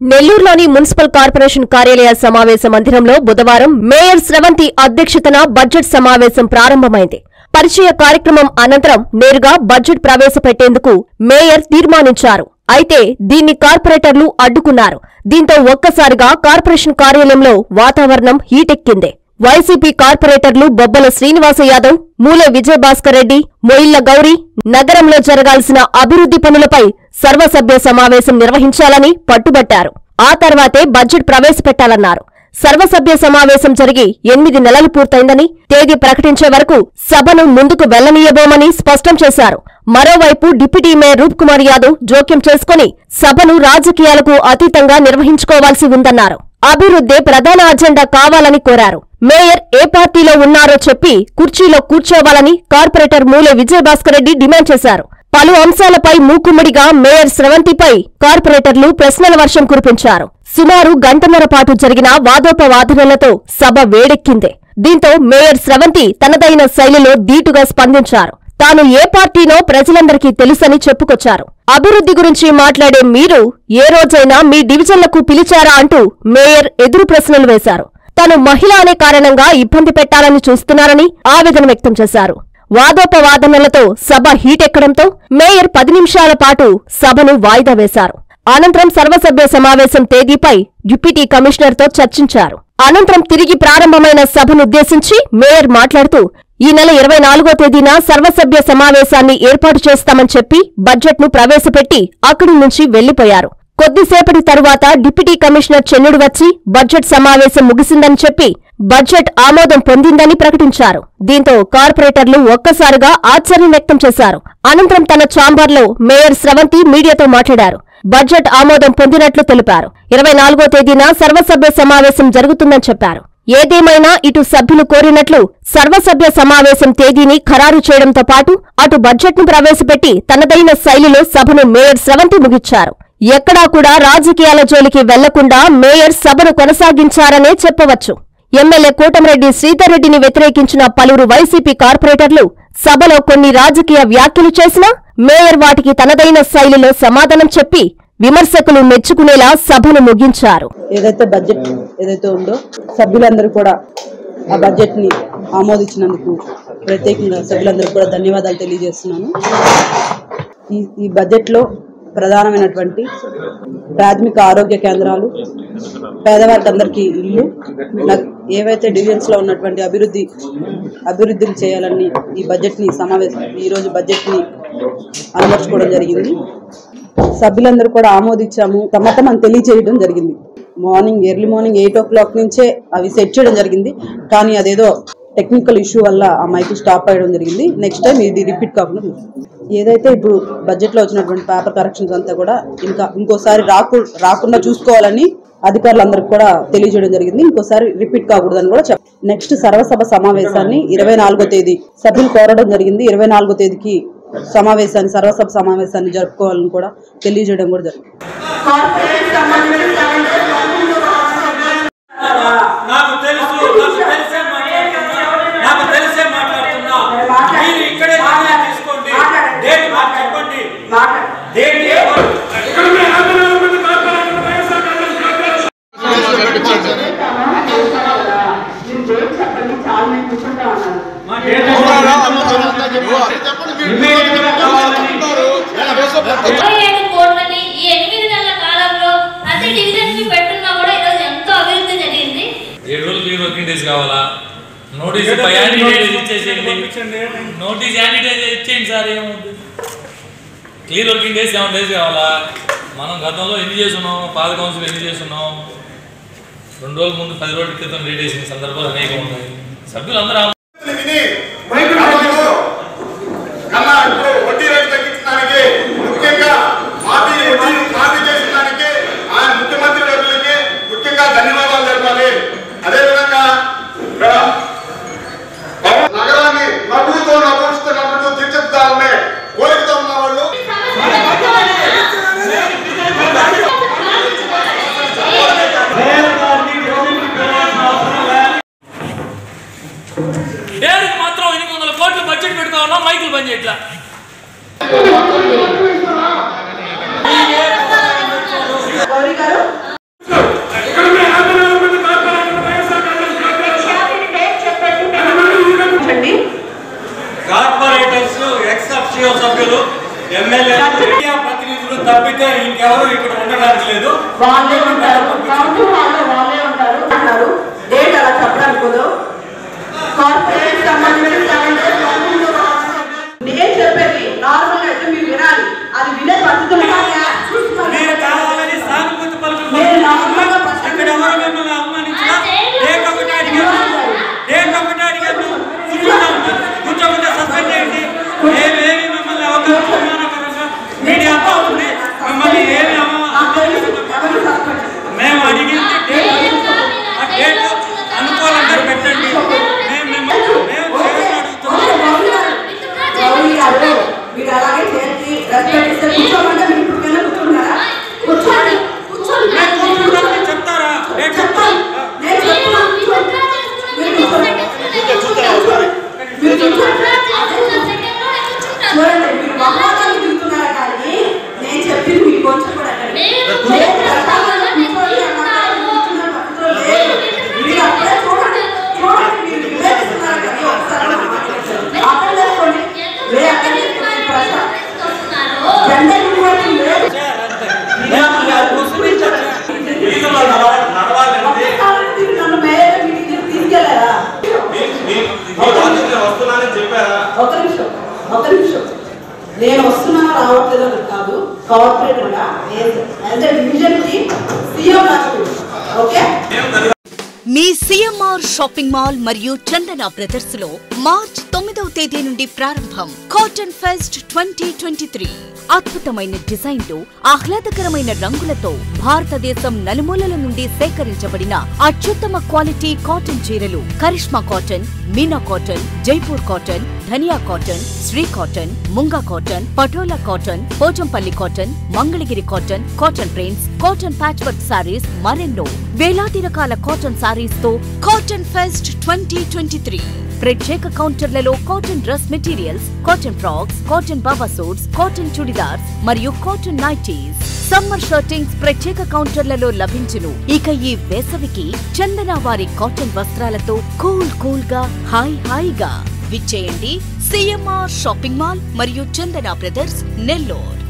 నెల్లూరులోని municipal corporation కార్యాలయ సమావేశ మందిరంలో బుధవారం మేయర్ స్రవంతి అధ్యక్షతన బడ్జెట్ సమావేశం ప్రారంభమైంది పరిచయ కార్యక్రమం అనంతరం నేరుగా బడ్జెట్ ప్రవేశపెట్టేందుకు మేయర్ తీర్మానించారు అయితే దీన్ని కార్పొరేటర్లు అడ్డుకున్నారు దీంతో ఒక్కసారిగా కార్పొరేషన్ కార్యాలయంలో వాతావరణం హీటెక్కింది వైసీపీ కార్పొరేటర్లు బొబ్బల శ్రీనివాస యాదవ్ మూలె విజయభాస్కర్ రెడ్డి మొయిళ్ల గౌరీ నగరంలో జరగాల్సిన అభివృద్ధి పనులపై సర్వసభ్య సమావేశం నిర్వహించాలని పట్టుబట్టారు ఆ తర్వాతే బడ్జెట్ ప్రవేశపెట్టాలన్నారు సర్వసభ్య సమావేశం జరిగి ఎనిమిది నెలలు పూర్తయిందని తేదీ ప్రకటించే వరకు సభను ముందుకు వెళ్లనీయబోమని స్పష్టం చేశారు మరోవైపు డిప్యూటీ మేయర్ రూప్ కుమార్ యాదవ్ జోక్యం చేసుకుని సభను రాజకీయాలకు అతీతంగా నిర్వహించుకోవాల్సి ఉందన్నారు అభివృద్ధే ప్రధాన అజెండా కావాలని కోరారు మేయర్ ఏ పార్టీలో ఉన్నారో చెప్పి కుర్చీలో కూర్చోవాలని కార్పొరేటర్ మూలె విజయభాస్కర్ రెడ్డి డిమాండ్ చేశారు పలు అంశాలపై మూకుమ్మడిగా మేయర్ స్రవంతిపై కార్పొరేటర్లు ప్రశ్నల వర్షం కురిపించారు సుమారు గంటన్నర పాటు జరిగిన వాదోపవాదనలతో సభ వేడెక్కింది దీంతో మేయర్ స్రవంతి తనదైన శైలిలో దీటుగా స్పందించారు తాను ఏ పార్టీనో ప్రజలందరికీ తెలుసని చెప్పుకొచ్చారు అభివృద్ధి గురించి మాట్లాడే మీరు ఏ రోజైనా మీ డివిజన్లకు పిలిచారా అంటూ మేయర్ ఎదురు ప్రశ్నలు వేశారు తాను మహిళ అనే కారణంగా ఇబ్బంది పెట్టాలని చూస్తున్నారని ఆవేదన వ్యక్తం చేశారు వాదోపవాదనలతో సభ హీటెక్కడంతో మేయర్ పది నిమిషాల పాటు సభను వాయిదా వేశారు అనంతరం సర్వసభ్య సమావేశం తేదీపై డిప్యూటీ కమిషనర్తో చర్చించారు అనంతరం తిరిగి ప్రారంభమైన సభనుద్దేశించి మేయర్ మాట్లాడుతూ ఈ నెల ఇరవై నాలుగో తేదీన సర్వసభ్య సమావేశాన్ని ఏర్పాటు చేస్తామని చెప్పి బడ్జెట్ను ప్రవేశపెట్టి అక్కడి నుంచి వెళ్లిపోయారు కొద్దిసేపటి తరువాత డిప్యూటీ కమిషనర్ చెన్నుడు వచ్చి బడ్జెట్ సమావేశం ముగిసిందని చెప్పి బడ్జెట్ ఆమోదం పొందిందని ప్రకటించారు దీంతో కార్పొరేటర్లు ఒక్కసారిగా ఆశ్చర్యం వ్యక్తం చేశారు అనంతరం తన ఛాంబర్లో మేయర్ స్రవంతి మీడియాతో మాట్లాడారు బడ్జెట్ ఆమోదం పొందినట్లు తెలిపారు ఇరవై నాలుగో తేదీన సర్వసభ్య సమావేశం జరుగుతుందని చెప్పారు ఏదేమైనా ఇటు సభ్యులు కోరినట్లు సర్వసభ్య సమావేశం తేదీని ఖరారు చేయడంతో పాటు అటు బడ్జెట్ను ప్రవేశపెట్టి తనదైన శైలిలో సభను మేయర్ స్రవంతి ముగిచ్చారు ఎక్కడా కూడా రాజకీయాల జోలికి వెళ్లకుండా మేయర్ సభను కొనసాగించారనే చెప్పవచ్చు ఎమ్మెల్యే కోటమిరెడ్డి శ్రీధర్ రెడ్డిని వ్యతిరేకించిన పలువురు వైసీపీ కార్పొరేటర్లు సభలో కొన్ని రాజకీయ వ్యాఖ్యలు చేసినా మేయర్ వాటికి తనదైన శైలిలో సమాధానం చెప్పి విమర్శకులు మెచ్చుకునేలా సభను ముగించారు ఏదైతే బడ్జెట్ ఏదైతే ఉందో సభ్యులందరూ కూడా ఆ బడ్జెట్ ని ఆమోదించినందుకు ప్రత్యేకంగా సభ్యులందరూ కూడా ధన్యవాదాలు తెలియజేస్తున్నాను ఈ ఈ బడ్జెట్ లో ప్రధానమైనటువంటి ప్రాథమిక ఆరోగ్య కేంద్రాలు పేదవారికి అందరికీ ఇల్లు నాకు ఏవైతే డివిజన్స్ లో ఉన్నటువంటి అభివృద్ధి అభివృద్ధిని చేయాలని ఈ బడ్జెట్ ని సమావేశం ఈ రోజు బడ్జెట్ ని అమర్చుకోవడం జరిగింది సభ్యులందరూ కూడా ఆమోదించాము సమ్మతం అని తెలియజేయడం జరిగింది morning early morning eight o'clock నుంచే అవి సెట్ చేయడం జరిగింది కానీ అదేదో టెక్నికల్ ఇష్యూ వల్ల ఆ మైక్ స్టాప్ అయ్యడం జరిగింది నెక్స్ట్ టైం ఇది రిపీట్ కాకుండా ఏదైతే ఇప్పుడు బడ్జెట్లో వచ్చినటువంటి పేపర్ కరెక్షన్స్ అంతా కూడా ఇంకా ఇంకోసారి రాకు రాకుండా చూసుకోవాలని అధికారులందరికీ కూడా తెలియజేయడం జరిగింది ఇంకోసారి రిపీట్ కాకూడదని కూడా చెప్ నెక్స్ట్ సర్వసభ సమావేశాన్ని ఇరవై నాలుగో తేదీ సభ్యులు కోరడం జరిగింది ఇరవై నాలుగో తేదీకి సమావేశాన్ని సర్వసభ సమావేశాన్ని జరుపుకోవాలని కూడా తెలియజేయడం కూడా జరిగింది నాకు తెలుసు నాకు తెలిసే మాట్లాడుతున్నా నాకు తెలిసే మాట్లాడుతున్నా మీరు ఇక్కడే నిర్ణయం తీసుకోండి డేట్ మాకు చెప్పండి డేట్ మా డేట్ ఇరవై ఏడు కోట్లని ఈ ఎనిమిది నెలల కాలంలో ప్రతి డివిజన్ కి పెట్టున్నా కూడా ఈరోజు ఎంతో అభివృద్ధి జరిగింది ఏడు రోజులు క్లియర్ వర్కింగ్ డేస్ కావాలా నోటీస్ పై యాంటీ డేస్ ఇచ్చేసేయండి నోటీస్ యాంటీ డేస్ ఇచ్చేయండి సార్ ఏముంది clear working days seven days కావాలా మనం గతంలో ఎన్ని చేస్తున్నాం పాత కౌన్సిల్ ఎన్ని చేస్తున్నాం రెండు రోజుల ముందు పది రోజుల క్రితం రీడ్ చేసిన సందర్భాలు అనేకం ఉన్నాయి సభ్యులు అందరూ విని గతంలో కన్నా ఇప్పుడు వడ్డీ రేటు తగ్గించడానికి ముఖ్యంగా మాఫీ వడ్డీ మాఫీ చేసిన దానికి ఆయన ముఖ్యమంత్రి వర్గులకి ముఖ్యంగా ధన్యవాదాలు తెలపాలి అదేవిధంగా ఇక్కడ నగరాన్ని నవ్వుతో నవ్వుతున్నట్టు తీర్చిదిద్దాలనే కోరికతో ఉన్న వాళ్ళు డేరికి మాత్రం ఎనిమిది వందల కోట్లు బడ్జెట్ పెడతా ఉన్నాం మైకులు పని చేయట్లా గౌరీ గారు మీడియా ప్రతినిధులు తప్పితే ఇంకెవరు ఇక్కడ ఉండడానికి లేదు వాళ్ళే ఉంటారు కౌన్సిల్ హాల్లో వాళ్ళే ఉంటారు అన్నారు డేట్ అలా చెప్పడానికి కుదరదు కార్పొరేట్ సంబంధించిన సెవెన్ డేస్ కౌన్సిల్లో రావాలి. నేను చెప్పేది నార్మల్ గా అయితే మీరు వినాలి అది వినే పరిస్థితులు మీరు కావాలని సానుభూతి పలుకులు మీరు నార్మల్గా ప్రశ్న ఇక్కడ ఎవరు మిమ్మల్ని అవమానించినా డేట్ ఒకటి అడిగాము డేట్ ఒకటి అడిగాము కూర్చుంటాం కూర్చోకుండా సస్పెండ్ చేయండి ఏమేమి మిమ్మల్ని అవమానకరంగా మీడియాతో ఉంది మిమ్మల్ని ఏమి అవమాన మేము అడిగింది డేట్ ఆ డేట్ అనుకూలంగా పెట్టండి మేము మిమ్మల్ని మేము చేయమని అడుగుతున్నాం గౌరీ గారు మీరు అలాగే చేసి రెస్పెక్ట్ ఇస్తే కూర్చోమంటే మీరు ఇప్పటికైనా కూర్చున్నారా కూర్చోండి కూర్చోండి మేము కూర్చుంటామని చెప్తారా డేట్ చెప్తాను నేను చెప్తున్నాను మీరు కూర్చోండి మీరు కూర్చోండి చూడండి మీరు మహోదయం దిగుతున్నారు కానీ నేను చెప్పింది మీకు కొంచెం కూడా ఎక్కడికి. నేను ప్రశాంతంగా కూర్చోండి అన్నాను. కూర్చున్న పద్ధతిలో లేదు. మీరు అప్పుడే చూడండి చూడండి మీరు వివేచిస్తున్నారు కానీ ఒకసారి నా మాట వినండి. అర్థం చేసుకోండి మీరు అర్థం చేసుకోండి ప్రశాంత్ జెండర్ ఈక్వాలిటీ లేదు ఒక్కసారి మీరు నన్ను మేయర్ మీటింగ్ తీసుకెళ్ళారా వస్తున్నానని చెప్పారా ఒక నిమిషం ఒక నిమిషం నేను వస్తున్నాను రావట్లేదు అని కాదు కార్పొరేట్ గా యాజ్ ఎ డివిజన్ కి సీఎం నాకు ఓకే మీ సిఎంఆర్ షాపింగ్ మాల్ మరియు చందన బ్రదర్స్ లో మార్చ్ తొమ్మిదవ తేదీ నుండి ప్రారంభం cotton fest twenty twenty three అద్భుతమైన డిజైన్లు ఆహ్లాదకరమైన రంగులతో భారతదేశం నలుమూలల నుండి సేకరించబడిన అత్యుత్తమ క్వాలిటీ కాటన్ చీరలు Karishma cotton Meena cotton Jaipur cotton Dhaniya cotton Shri cotton Munga cotton Patola cotton Pochampally cotton Mangalagiri cotton cotton prints cotton patch work sarees మరెన్నో వేలాది రకాల కాటన్ సారీస్ తో cotton fest twenty twenty three ప్రత్యేక కౌంటర్లలో cotton dress materials cotton frocks cotton baba suits cotton churidars మరియు కాటన్ నైటీస్ సమ్మర్ షర్టింగ్స్ ప్రత్యేక కౌంటర్లలో లభించును ఇక ఈ వేసవికి చందన వారి కాటన్ వస్త్రాలతో కూల్ కూల్ గా హాయ్ హాయిగా విచ్చేయండి సిఎంఆర్ షాపింగ్ మాల్ మరియు చందన బ్రదర్స్ నెల్లూరు